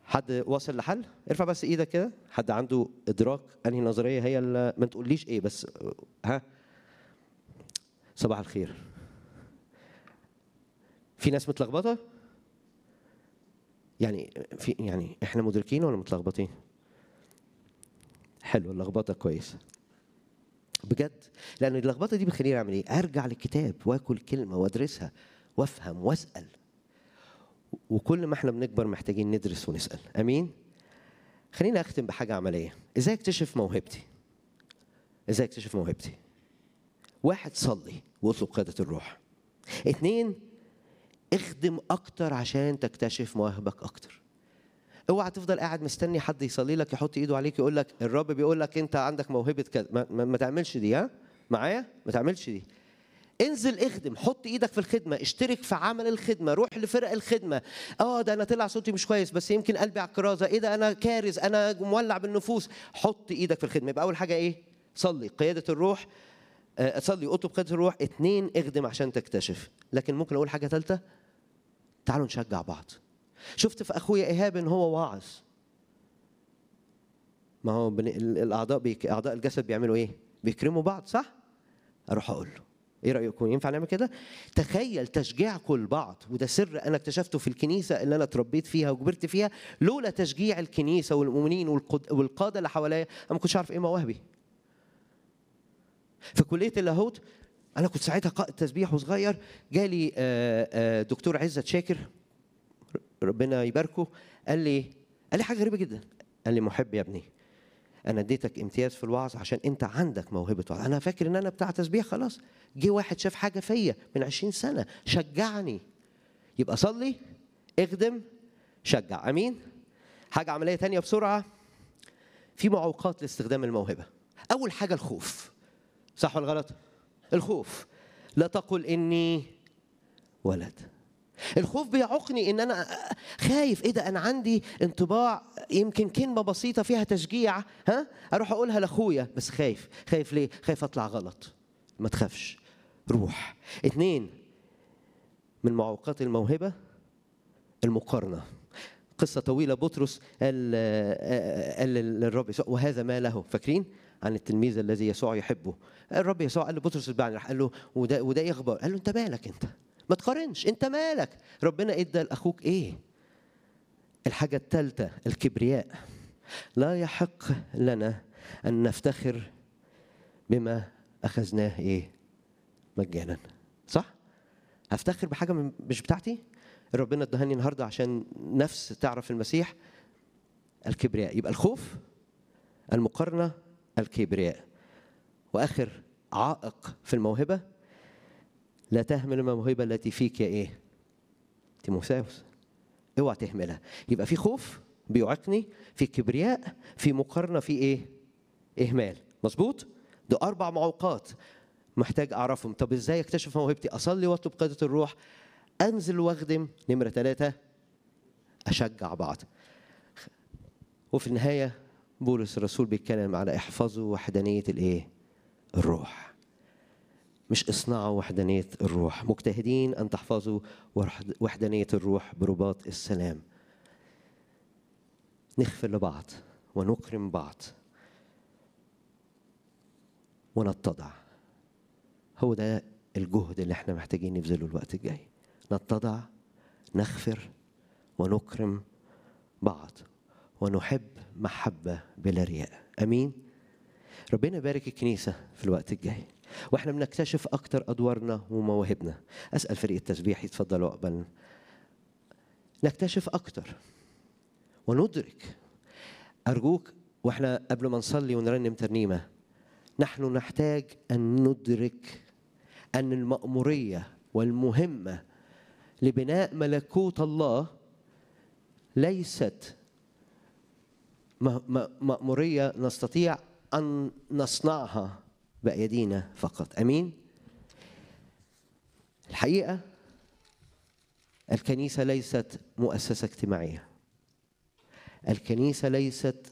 حد واصل لحل ارفع بس ايدك كده حد عنده ادراك انهي نظريه هي اللي ما تقوليش ايه بس ها صباح الخير في ناس متلخبطه يعني في يعني احنا مدركين ولا متلخبطين حلو اللخبطه كويسه بجد لان اللخبطه دي بتخليني اعمل ايه ارجع للكتاب واكل كلمه وادرسها وافهم واسال وكل ما احنا بنكبر محتاجين ندرس ونسال امين خليني اختم بحاجه عمليه ازاي اكتشف موهبتي ازاي اكتشف موهبتي واحد صلي واطلب قياده الروح اتنين اخدم اكتر عشان تكتشف مواهبك اكتر اوعى تفضل قاعد مستني حد يصلي لك يحط ايده عليك يقول لك الرب بيقول لك انت عندك موهبه كذا ما, ما, ما تعملش دي ها معايا ما تعملش دي انزل اخدم حط ايدك في الخدمه اشترك في عمل الخدمه روح لفرق الخدمه اه ده انا طلع صوتي مش كويس بس يمكن قلبي على الكرازه ايه ده انا كارز انا مولع بالنفوس حط ايدك في الخدمه يبقى اول حاجه ايه صلي قياده الروح آه، صلي اطلب قياده الروح اتنين اخدم عشان تكتشف لكن ممكن اقول حاجه ثالثه تعالوا نشجع بعض شفت في اخويا ايهاب ان هو واعظ ما هو بن... ال- الاعضاء بيك... اعضاء الجسد بيعملوا ايه بيكرموا بعض صح اروح اقول له ايه رايكم ينفع نعمل كده تخيل تشجيعكم لبعض وده سر انا اكتشفته في الكنيسه اللي انا اتربيت فيها وكبرت فيها لولا تشجيع الكنيسه والمؤمنين والقد... والقاده اللي حواليا انا ما كنتش عارف ايه مواهبي في كليه اللاهوت انا كنت ساعتها قائد تسبيح وصغير جالي آه، آه، دكتور عزت شاكر ربنا يباركه قال لي قال لي حاجه غريبه جدا قال لي محب يا ابني انا اديتك امتياز في الوعظ عشان انت عندك موهبه وعظ انا فاكر ان انا بتاع تسبيح خلاص جه واحد شاف حاجه فيا من 20 سنه شجعني يبقى صلي اخدم شجع امين حاجه عمليه تانية بسرعه في معوقات لاستخدام الموهبه اول حاجه الخوف صح ولا غلط الخوف لا تقل اني ولد الخوف بيعوقني ان انا خايف ايه ده انا عندي انطباع يمكن كلمه بسيطه فيها تشجيع ها اروح اقولها لاخويا بس خايف خايف ليه خايف اطلع غلط ما تخافش روح اتنين من معوقات الموهبه المقارنه قصة طويلة بطرس قال قال للرب يسوع وهذا ما له فاكرين عن التلميذ الذي يسوع يحبه الرب يسوع قال لبطرس اتبعني راح قال له وده وده ايه اخبار قال له انت مالك انت ما تقارنش انت مالك ربنا ادى لاخوك ايه الحاجة الثالثة الكبرياء لا يحق لنا ان نفتخر بما اخذناه ايه مجانا صح افتخر بحاجه من- مش بتاعتي ربنا ادهاني النهارده عشان نفس تعرف المسيح الكبرياء يبقى الخوف المقارنه الكبرياء واخر عائق في الموهبه لا تهمل الموهبه التي فيك يا ايه تيموثاوس اوعى تهملها يبقى في خوف بيعيقني في كبرياء في مقارنه في ايه اهمال مظبوط ده اربع معوقات محتاج اعرفهم طب ازاي اكتشف موهبتي اصلي واطلب قياده الروح انزل واخدم نمره ثلاثة اشجع بعض وفي النهايه بولس الرسول بيتكلم على احفظوا وحدانيه الايه الروح مش اصنعوا وحدانيه الروح مجتهدين ان تحفظوا وحد- وحدانيه الروح برباط السلام نغفر لبعض ونكرم بعض ونتضع هو ده الجهد اللي احنا محتاجين نبذله الوقت الجاي نتضع نغفر ونكرم بعض ونحب محبة بلا رياء أمين ربنا يبارك الكنيسة في الوقت الجاي واحنا بنكتشف أكتر أدوارنا ومواهبنا أسأل فريق التسبيح يتفضلوا قبل نكتشف أكتر وندرك أرجوك واحنا قبل ما نصلي ونرنم ترنيمة نحن نحتاج أن ندرك أن المأمورية والمهمة لبناء ملكوت الله ليست م- م- مأمورية نستطيع أن نصنعها بأيدينا فقط أمين الحقيقة الكنيسة ليست مؤسسة اجتماعية الكنيسة ليست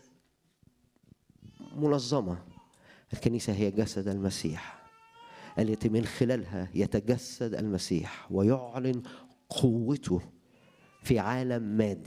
منظمة الكنيسة هي جسد المسيح التي من خلالها يتجسد المسيح ويعلن قوته في عالم مادي